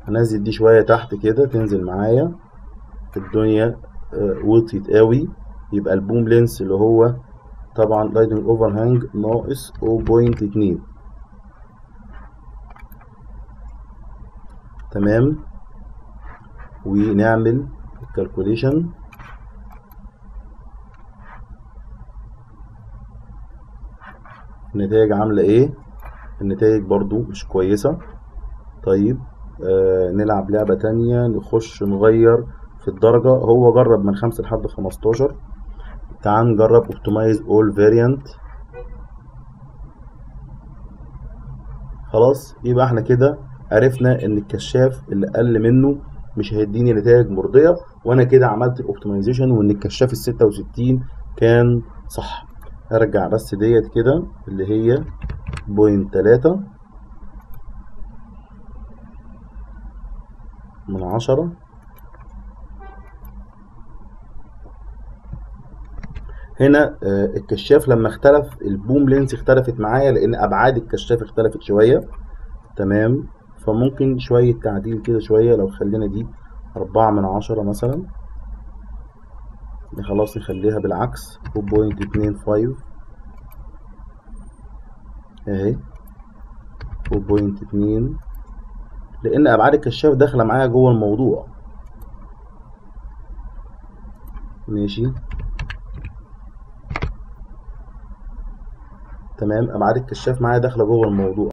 هنزل دي شوية تحت كده تنزل معايا الدنيا آه، وطيت قوي يبقى البوم لينس اللي هو طبعا لايتنج اوفر هانج ناقص 0.2 تمام ونعمل الكالكوليشن النتائج عاملة ايه النتائج برضو مش كويسة طيب آه نلعب لعبة تانية نخش نغير في الدرجة هو جرب من خمسة لحد خمستاشر تعال نجرب optimize all variant خلاص يبقى احنا كده عرفنا ان الكشاف اللي اقل منه مش هيديني نتائج مرضية وانا كده عملت الاوبتمايزيشن وان الكشاف ال 66 كان صح هرجع بس ديت كده اللي هي بوينت تلاتة من عشرة هنا آه، الكشاف لما اختلف البوم لينس اختلفت معايا لان ابعاد الكشاف اختلفت شوية تمام فممكن شوية تعديل كده شوية لو خلينا دي أربعة من عشرة مثلا خلاص نخليها بالعكس 0.25 اهي 0.2 لان ابعاد الكشاف داخله معايا جوه الموضوع ماشي تمام ابعاد الكشاف معايا داخله جوه الموضوع